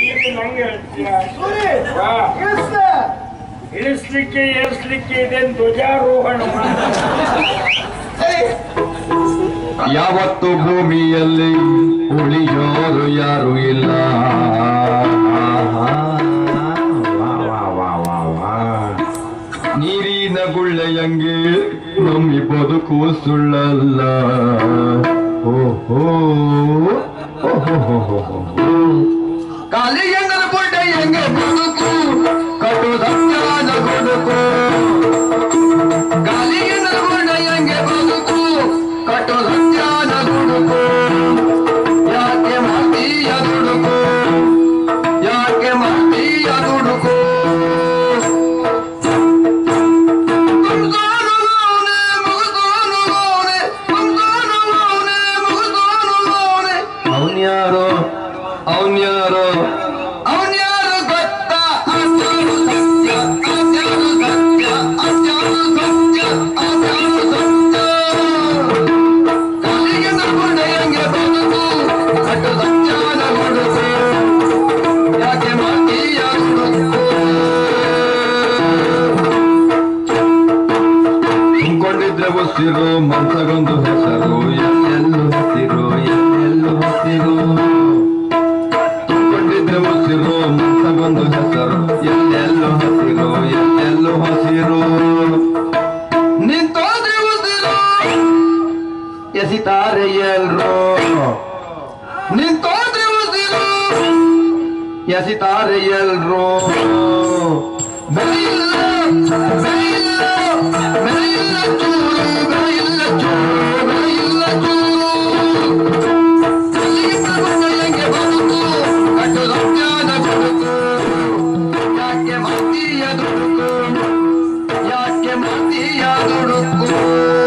ಇಲ್ಲಿ ನಂಗೆ ಹೇಳ್ತೀಯ ಸೂರಿ ವಾ, ಇಳಿಸ್ತ ಇಳಿಸ್ಲಿಕ್ಕೆ ಏರ್ಸ್ಲಿಕ್ಕೆ ಇದೇನ್ ಧ್ವಜಾರೋಹಣ ಯಾವತ್ತು ಭೂಮಿಯಲ್ಲಿ ಉಳಿಯೋರು ಯಾರು ಇಲ್ಲ ವಾ, ವಾ, ವಾ, ವಾ, ವಾ. ನೀರಿನ ಗುಳ್ಳೆಯಂಗೆ ನಮ್ಮಿ ಬದುಕು ಸುಳ್ಳಲ್ಲ ಓಹೋ ಕಾಲಿಗೆಂಗನ ಗುಡ್ಡೆಯಂಗೆ ಬದುಕು ಕಟ್ಟು ಸತ್ಯವಾದ ಬದುಕು ಗಾಳಿಗೆ ನಲ್ಗೊಂಡೆಯಂಗೆ ಬದುಕು ಕಟ್ಟು ಸತ್ಯಾನ ದುಡುಕು ಯಾಕೆ ಮಾಡ್ತೀಯ ದುಡುಕು ಯಾಕೆ ಮಾಡ್ತೀಯ ದುಡುಕು ಅವನ್ಯಾರೋ ಅವನ್ಯಾರೋ ಅವನ್ಯಾರೋ ಗೊತ್ತ ಅದ್ಯಾರು ಸತ್ಯ ಅದ್ಯಾರು ಸತ್ಯ ಅದ್ಯಾರು ಸತ್ಯ ಅದ್ಯಾರು ಸತ್ಯ ಕಾಲಿಗೆ ನಲ್ಗೊಂಡೆಯಂಗೆ ಬದುಕು ಕಟ್ಟು ಸತ್ಯಾನ ಹುಡುಕು ಯಾಕೆ ಮಾಡ್ತೀಯ ಹುಡುಕು ತುಂಬಿಕೊಂಡಿದ್ರೆ ಉಸಿರು ಮನ್ಸಗೊಂದು ಹೆಸರು ಎಲ್ಲೆಲ್ಲೂ ಹಸಿರು ಎಲ್ಲೆಲ್ಲೂ ಹಸಿರು ತುಂಬಿಕೊಂಡಿದ್ರೆ ಉಸಿರು ಮನ್ಸಗೊಂದು ಹೆಸರು ಎಲ್ಲೆಲ್ಲೂ ಹಸಿರು ಎಲ್ಲೆಲ್ಲೂ ಹಸಿರು ನಿಂತೋದ್ರೆ ಉಸಿರು ಎಸಿತಾರೆ ಎಲ್ರು ನಿಂತೋದ್ರೆ ಉಸಿರು ಎಸಿತಾರೆ ಎಲ್ರು ಬೆಳೆಯಿಲ್ಲ ಬೆಳೆಯಿಲ್ಲ ಬೆಳೆಯಿಲ್ಲ ಚೂರು ಬೆಳೆಯಿಲ್ಲ ಚೂರು ಬೆಳೆಯಿಲ್ಲ ಚೂರು ಕಲ್ಲಿಗೆ ಪ್ರಪಂಚಕ್ಕೆ ಬದುಕು ಕಟ್ಟು ಸತ್ಯಾದ ಬದುಕು ಯಾಕೆ ಮಾಡ್ತೀಯ ದುಡುಕು ಯಾಕೆ ಮಾಡ್ತೀಯ ದುಡುಕು